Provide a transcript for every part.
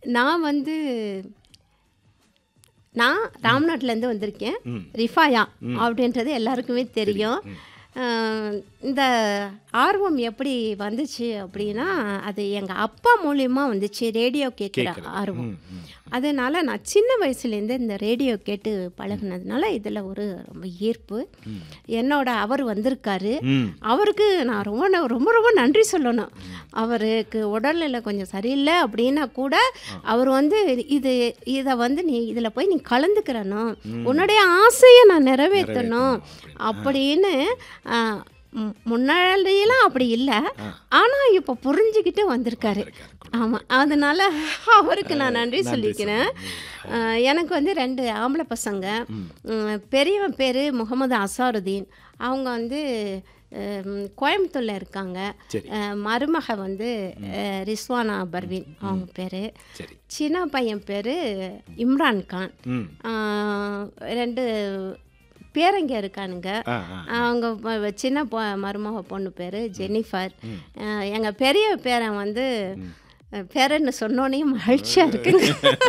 நான் வந்து நான் ராம்நாட்டிலேருந்து வந்திருக்கேன் ம். ரிஃபாயா அப்படின்றது எல்லாருக்குமே தெரியும் அஹ், இந்த ஆர்வம் எப்படி வந்துச்சு அப்படின்னா அது எங்கள் அப்பா மூலியமா வந்துச்சு ரேடியோ கேட்குற கேட்குறது. ஆர்வம் ம், ம். அதனால நான் சின்ன வயசுலேருந்து இந்த ரேடியோ கேட்டு பழகுனதுனால இதில் ஒரு ரொம்ப ஈர்ப்பு என்னோட அவர் வந்திருக்காரு ம். அவருக்கு நான் ரொம்ப ந- ரொம்ப ரொம்ப நன்றி சொல்லணும் அவருக்கு உடல்நிலை கொஞ்சம் சரியில்லை அப்படின்னா கூட அவர் வந்து இது இதை வந்து நீ இதில் போய் நீ கலந்துக்கிறணும் உன்னுடைய ஆசையை நான் நிறைவேற்றணும் அப்படின்னு ஆ, ம், முன்னாடியெல்லாம் அப்படி இல்லை ஆனால் இப்போ புரிஞ்சுக்கிட்டு வந்திருக்காரு ஆமாம் அதனால அவருக்கு நான் நன்றி சொல்லிக்கிறேன் ஆ, எனக்கு வந்து ரெண்டு ஆம்பளை பசங்க ம், பெரியவன் பேர் முகமது அசாருதீன் அவங்க வந்து ம், கோயம்புத்தூர்ல இருக்காங்க சரி. அஹ், மருமக வந்து அஹ், ரிஸ்வானா பர்வீன் அவங்க பேர் சரி சின்ன பையன் பேர் இம்ரான் கான் ம் ஆஹ், ரெண்டு பேரங்க இருக்கானுங்க ஆ ஆ அவங்க ப- சின்ன பொ மருமக பொண்ணு பேர் ஜெனிஃபர் எங்கள் பெரிய பேரன் வந்து அஹ், பேரன்னு சொன்னோன்னே மகிழ்ச்சியாக இருக்குங்க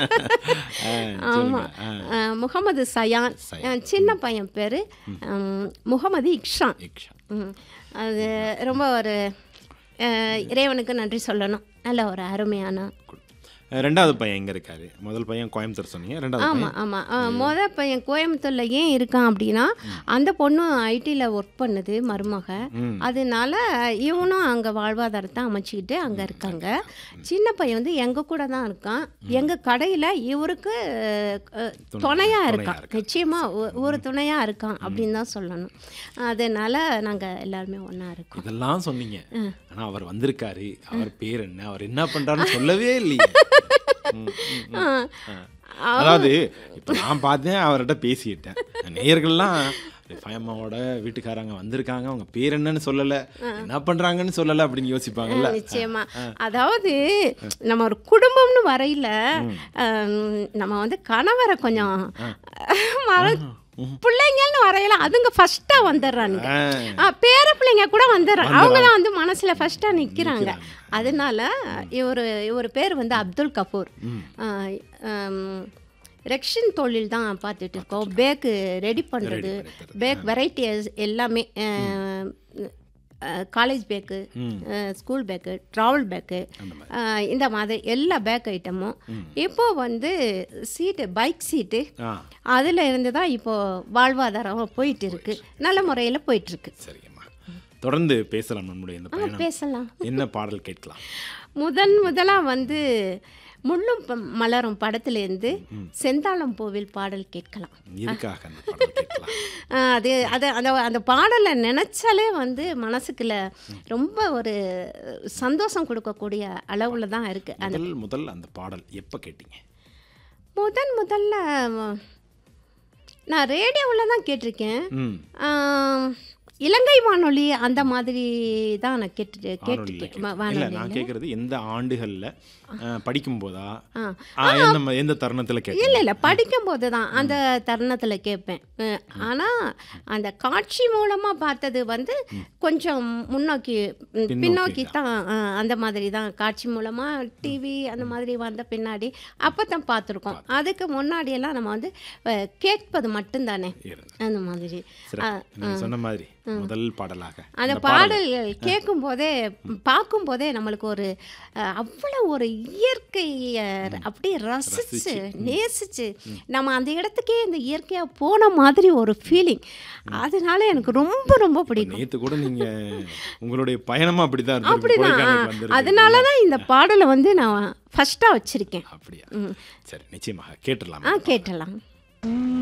ஆமாம் முகமது சயான் அஹ், சின்ன பையன் பேர் முகமது இக்ஷான் இக்ஷா ம். அது ரொம்ப ஒரு அஹ், இறைவனுக்கு நன்றி சொல்லணும் நல்ல ஒரு அருமையான அஹ் ரெண்டாவது பையன் எங்க இருக்காரு முதல் பையன் கோயம்புத்தூர் சொன்னீங்க ரெண்டாவது பையன் ஆமாம் ஆமாம் மொதல் பையன் கோயம்புத்தூரில் ஏன் இருக்கான் அப்படின்னா அந்த பொண்ணும் ஐடியில் ஒர்க் பண்ணுது மருமக ம். அதனால இவனும் அங்கே வாழ்வாதாரத்தை அமைச்சிக்கிட்டு அங்கே இருக்காங்க சின்ன பையன் வந்து எங்கள் கூட தான் இருக்கான் எங்கள் கடையில் இவருக்கு அஹ், துணையாக இருக்கான் நிச்சயமாக ஒரு துணையாக இருக்கான் அப்படின்னு தான் சொல்லணும் அதனால நாங்கள் எல்லாருமே ஒன்றா இருக்கோம் இதெல்லாம் சொன்னீங்க ஆனா அவர் வந்திருக்காரு அவர் பேர் என்ன அவர் என்ன பண்றாருன்னு சொல்லவே இல்லையே ம், ம், ம். ஆ. அதாவது இப்ப நான் பார்த்தேன் அவர்கிட்ட பேசிட்டேன் நேயர்கள்லாம் ஃபயம்மாவோட வீட்டுக்காரங்க வந்திருக்காங்க அவங்க பேர் என்னன்னு சொல்லல என்ன பண்றாங்கன்னு சொல்லல அப்படின்னு யோசிப்பாங்கல்ல நிச்சயமா அதாவது நம்ம ஒரு குடும்பம்னு வரையில அஹ், நம்ம வந்து கணவரை கொஞ்சம் மற பிள்ளைங்கன்னு வரையில அதுங்க ஃபர்ஸ்டா வந்துடுறானுங்க ஆ. ஆ, பேர பிள்ளைங்க கூட வந்துடுறாங்க அவங்க தான் வந்து மனசுல ஃபர்ஸ்டா நிக்கிறாங்க அதனால இவர் இவர் பேர் வந்து அப்துல் கபூர் ஆ, ஆம், ரெக்ஷன் தொழில் தான் பார்த்துட்டு இருக்கோம் பேக்கு ரெடி பண்ணுறது பேக் வெரைட்டிஸ் எல்லாமே college bag school bag travel bag இந்த மாதிரி எல்லா பேக் ஐட்டமும் இப்போ வந்து சீட்டு பைக் சீட்டு ஆ அதில் இருந்து தான் இப்போ வாழ்வாதாரம் போயிட்டு இருக்கு நல்ல முறையில் போயிட்டு இருக்கு சரிங்கம்மா தொடர்ந்து பேசலாம் நம்முடைய இந்த ஆ பயணம் பேசலாம் என்ன பாடல் கேட்கலாம் முதன் முதலாக வந்து முள்ளும் ப- மலரும் படத்துலேருந்து செந்தாளம் பூவில் பாடல் கேட்கலாம் எதுக்காக அந்த பாடல் கேட்கலாம் ஆ, அது அது அந்த அந்த பாடலை நினச்சாலே வந்து மனசுக்குள்ள ரொம்ப ஒரு சந்தோஷம் கொடுக்கக்கூடிய அளவில் தான் இருக்குது அந்த முதல் முதல் அந்த பாடல் எப்போ கேட்டீங்க முதன் முதல்ல அஹ், நான் ரேடியோவில் தான் கேட்டிருக்கேன் ம் ஆ, இலங்கை வானொலி அந்த மாதிரி தான் நான் கேட்டு வானொலியில் கேட்டிருக்கேன் வா- கேட்டீங்க. இல்ல வானொலி நான் கேட்கறது எந்த ஆண்டுகள்ல அஹ், படிக்கும் போதா ஆ. ஆ, எந்த ம- எந்த தருணத்துல கேட்டீங்க இல்லை இல்லை படிக்கும்போது தான் அந்த தருணத்தில் கேட்பேன் ஆனால் அந்த காட்சி மூலமாக பார்த்தது வந்து கொஞ்சம் முன்னோக்கி ம், பின்னோக்கி தான் ஆ, அந்த மாதிரி தான் காட்சி மூலமாக டிவி அந்த மாதிரி வந்த பின்னாடி அப்போ தான் பார்த்துருக்கோம் அதுக்கு முன்னாடியெல்லாம் நம்ம வந்து அஹ், கேட்பது மட்டும்தானே இருந்தது. அந்த மாதிரி சிறப்பு. நீங்க சொன்ன மாதிரி முதல் பாடலாக அந்த பாடல் கேட்கும் போதே பார்க்கும் போதே நம்மளுக்கு ஒரு அஹ், அவ்வளோ ஒரு இயற்கையை அப்படியே ரசிச்சு நேசிச்சு நம்ம அந்த இடத்துக்கே இந்த இயற்கையாக போன மாதிரி ஒரு ஃபீலிங் அதனால எனக்கு ரொம்ப ரொம்ப பிடிக்கும் நேத்து கூட நீங்க உங்களுடைய பயணமா அப்படிதான் இருந்திருக்கு அப்படிதான் கொடைக்கானலுக்கு வந்திருக்கு. அதனால தான் இந்த பாடலை வந்து நான் ஃபஸ்ட்டாக வச்சுருக்கேன் அப்படியா சரி நிச்சயமாக கேட்டுடலாம் ஆ கேட்டலாம்